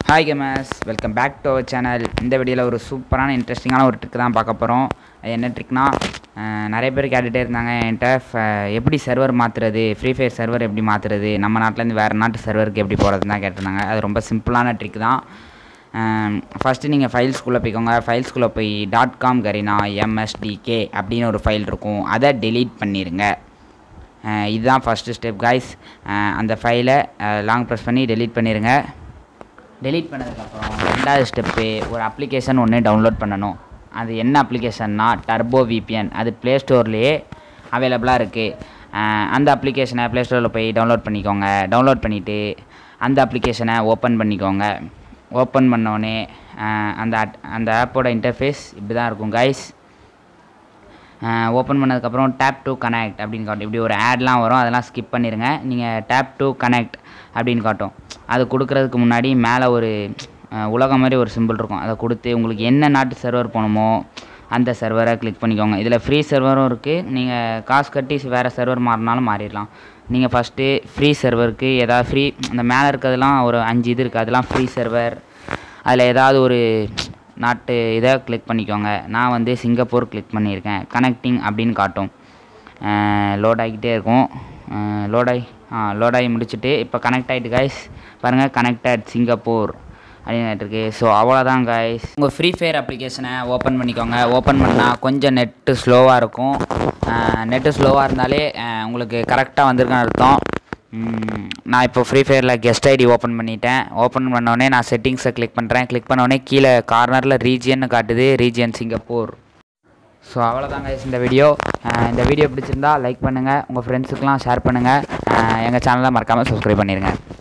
hi gamers welcome back to our channel இந்த வீடியோவில் ஒரு சூப்பரான இன்ட்ரெஸ்டிங்கான ஒரு ட்ரிக் தான் பார்க்க போகிறோம் அது என்ன ட்ரிக்னா நிறைய பேர் கேட்டுகிட்டே இருந்தாங்க என்கிட்ட ஃப- எப்படி சர்வர் மாற்றுறது ஃப்ரீ ஃபயர் சர்வர் எப்படி மாற்றுறது நம்ம நாட்டிலேருந்து வேறு நாட்டு சர்வருக்கு எப்படி போகிறதுன்னு தான் கேட்டிருந்தாங்க அது ரொம்ப சிம்பிளான ட்ரிக் தான் ஃபஸ்ட்டு நீங்கள் ஃபைல்ஸ்குள்ளே போய்க்கோங்க ஃபைல்ஸ்குள்ளே போய் டாட் காம் கரீனா எம்எஸ்டிகே அப்படின்னு ஒரு ஃபைல் இருக்கும் அதை delete பண்ணிடுங்க அஹ் இதுதான் ஃபஸ்ட்டு ஸ்டெப் கைஸ் அந்த ஃபைலை லாங் ப்ரெஸ் பண்ணி delete பண்ணிடுங்க delete பண்ணதுக்கப்புறம் ரெண்டாவது ஸ்டெப்பு ஒரு அப்ளிகேஷன் ஒன்று டவுன்லோட் பண்ணணும் அது என்ன அப்ளிகேஷன்னா டர்போ விபிஎன் அது ப்ளே ஸ்டோர்லேயே அவைலபிளாக இருக்குது அந்த அப்ளிகேஷனை ப்ளே ஸ்டோரில் போய் டவுன்லோட் பண்ணிக்கோங்க டவுன்லோட் பண்ணிவிட்டு அந்த அப்ளிகேஷனை ஓப்பன் பண்ணிக்கோங்க ஓப்பன் பண்ணோடனே அந்த at- அந்த ஆப்போட இன்டர்ஃபேஸ் இப்படி தான் இருக்கும் கைஸ் ஓப்பன் பண்ணதுக்கப்புறம் டேப் டு கனெக்ட் அப்படின்னு காட்டும் இப்படி ஒரு ஆட்லாம் வரும் அதெல்லாம் ஸ்கிப் பண்ணிடுங்க நீங்கள் டேப் டு கனெக்ட் அப்படின்னு காட்டும் அது கொடுக்குறதுக்கு முன்னாடி மேலே ஒரு அஹ், உலகம் மாதிரி ஒரு சிம்பிள் இருக்கும் அதை கொடுத்து உங்களுக்கு என்ன நாட்டு சர்வர் போகணுமோ அந்த சர்வரை கிளிக் பண்ணிக்கோங்க இதில் ஃப்ரீ சர்வரும் இருக்குது நீங்கள் காசு கட்டி வேறு சர்வர் மாறினாலும் மாறிடலாம் நீங்கள் ஃபஸ்ட்டு ஃப்ரீ சர்வருக்கு ஏதாவது ஃப்ரீ அந்த மேலே இருக்கிறதுலாம் ஒரு அஞ்சு இது இருக்குது அதெல்லாம் ஃப்ரீ சர்வர் அதில் ஏதாவது ஒரு நாட்டு இதை கிளிக் பண்ணிக்கோங்க நான் வந்து சிங்கப்பூர் கிளிக் பண்ணியிருக்கேன் கனெக்டிங் அப்படின்னு காட்டும் லோட் ஆகிக்கிட்டே இருக்கும் லோட் ஆகி லோட் ஆகி முடிச்சுட்டு இப்போ கனெக்ட் ஆகிட்டு கைஸ் பாருங்கள் கனெக்டட் சிங்கப்பூர் அப்படின்னு இருக்கு ஸோ அவ்வளோதான் கைஸ் உங்கள் ஃப்ரீ ஃபயர் அப்ளிகேஷனை ஓப்பன் பண்ணிக்கோங்க ஓப்பன் பண்ணால் கொஞ்சம் நெட்டு ஸ்லோவாக இருக்கும் நெட்டு ஸ்லோவாக இருந்தாலே அஹ், உங்களுக்கு கரெக்டாக வந்திருக்குன்னு அர்த்தம் ம், நான் இப்போ ஃப்ரீ ஃபயரில் கெஸ்ட் ஐடி ஓப்பன் பண்ணிட்டேன் ஓப்பன் பண்ணோடனே நான் செட்டிங்ஸை கிளிக் பண்ணுறேன் கிளிக் பண்ணோடனே கீழே கார்னரில் ரீஜியன்னு காட்டுது ரீஜியன் சிங்கப்பூர் ஸோ அவ்வளோதாங்க இந்த வீடியோ அஹ் இந்த வீடியோ பிடிச்சிருந்தா லைக் பண்ணுங்கள் உங்கள் ஃப்ரெண்ட்ஸுக்கெலாம் ஷேர் பண்ணுங்கள் எங்கள் சேனலை மறக்காமல் சப்ஸ்கிரைப் பண்ணிடுங்க